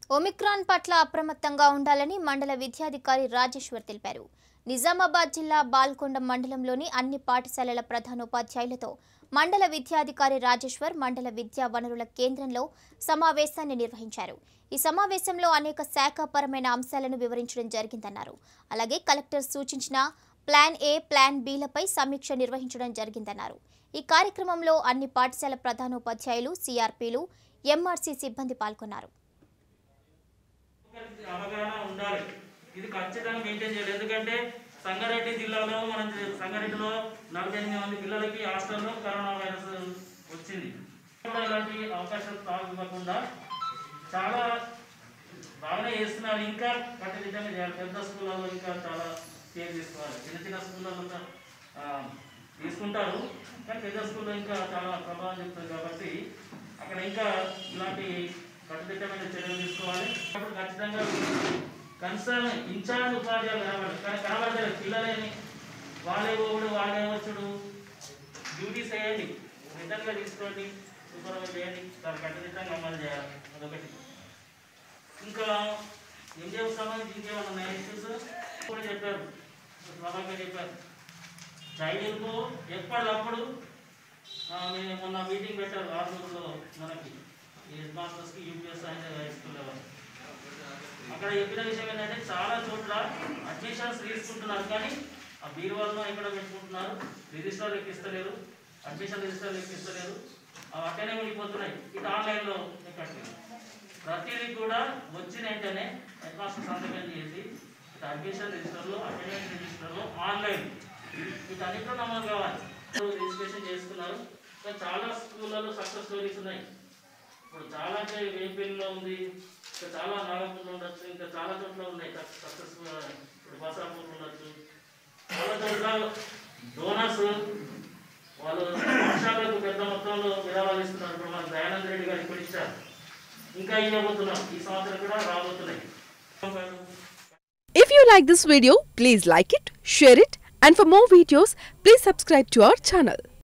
Omicron పట్ల అప్రమత్తంగా ఉండాలని మండల విద్యాధికారి రాజేశ్వర్ తెలిపారు నిజామాబాద్ జిల్లా బాల్కొండ మండలంలోని అన్ని పాఠశాలల ప్రధానోపాధ్యాయులతో మండల విద్యాధికారి రాజేశ్వర్ మండల విద్యా వనరుల కేంద్రంలో సమావేశాన్ని నిర్వహించారు ఈ సమావేశంలో అనేక శాఖాపరమైన అంశాలను వివరించడం జరిగిందన్నారు అలాగే కలెక్టర్ సూచించిన ప్లాన్ ఏ ప్లాన్ బిలపై సమీక్ష నిర్వహించడం జరిగిందన్నారు ఈ కార్యక్రమంలో అన్ని పాఠశాల ప్రధానోపాధ్యాయులు సిఆర్పీలు ఎంఆర్సీ సిబ్బంది పాల్గొన్నారు ఒకరికి అవగాహన ఉండాలి ఇది ఖచ్చితంగా మెయింటైన్ చేయాలి ఎందుకంటే సంగారెడ్డి జిల్లాలో మనం చే- సంగారెడ్డిలో నలభై ఎనిమిది మంది పిల్లలకి హాస్టల్లో కరోనా వైరస్ వచ్చింది కూడా ఇలాంటి అవకాశాలు తాగివ్వకుండా చాలా బాగానే చేస్తున్నారు ఇంకా కట్టుదిట్టంగా చేయాలి పెద్ద స్కూళ్ళలో ఇంకా చాలా కేర్ తీసుకోవాలి చిన్న చిన్న స్కూళ్ళలో ఆ, తీసుకుంటారు కానీ పెద్ద స్కూల్లో ఇంకా చాలా ప్రభావం చెప్తుంది కాబట్టి అక్కడ ఇంకా ఇలాంటి కట్టుదిట్టమైన చర్యలు తీసుకోవాలి అప్పుడు ఖచ్చితంగా కన్సర్న్ ఇన్ఛార్జ్ ఉపాధ్యాయులు కనబడాలి కానీ కనబడతారు పిల్లలేని వాళ్ళే పోగుడు వాళ్ళే వచ్చుడు డ్యూటీస్ వేయండి రిటర్న్గా తీసుకోండి సూపర్వైజ్ చేయండి దాన్ని కట్టుదిట్టంగా అమలు చేయాలి అదొకటి ఇంకా ఎన్జిఓ సంబంధించి ఇంకేమైనా ఉన్నాయి ఇష్యూస్ కూడా చెప్పారు ప్రభాకర్ చెప్పారు చైల్డ్కు ఎప్పటికప్పుడు ఆ, మేము మొన్న మీటింగ్ పెట్టారు ఆర్మూర్లో మనకి ఈ హెడ్ మాస్టర్స్కి UPS and high school level అక్కడ చెప్పిన విషయం ఏంటంటే చాలా చోట్ల అడ్మిషన్స్ తీసుకుంటున్నారు కానీ ఆ బీరువాల్లో ఎక్కడ పెట్టుకుంటున్నారు రిజిస్టర్ ఎక్కిస్తలేరు అడ్మిషన్ రిజిస్టర్ ఎక్కిస్తలేరు అవి అక్కడనే ఉండిపోతున్నాయి ఇది ఆన్లైన్లో ఎక్కడికి ప్రతిదీ కూడా వచ్చిన వెంటనే హెడ్ మాస్టర్ సంతకం చేసి ఇటు అడ్మిషన్ రిజిస్టర్లో అటెండెన్స్ రిజిస్టర్లో ఆన్లైన్ వీటన్నిటిలో నమోదు కావాలి ఇప్పుడు రిజిస్ట్రేషన్ చేసుకున్నారు ఇంకా చాలా స్కూళ్ళలో సక్సెస్ స్టోరీస్ ఉన్నాయి ఇప్పుడు చాలా అంటే వేపిల్లో ఉంది ఇంకా చాలా నాగపూర్లో ఉండొచ్చు ఇంకా చాలా చోట్ల ఉన్నాయి సక్సెస్ ఇప్పుడు బసాపూర్ ఉండొచ్చు చాలా చోట్ల డోనర్స్ వాళ్ళు పాఠశాలకు పెద్ద మొత్తంలో విరాళాలు ఇస్తున్నారు ఇప్పుడు మన దయానంద రెడ్డి గారు ఇప్పుడు ఇచ్చారు ఇంకా ఇవ్వబోతున్నాం ఈ సంవత్సరం కూడా రాబోతున్నాయి If you like this video, please like it, share it, and for more videos, please subscribe to our channel.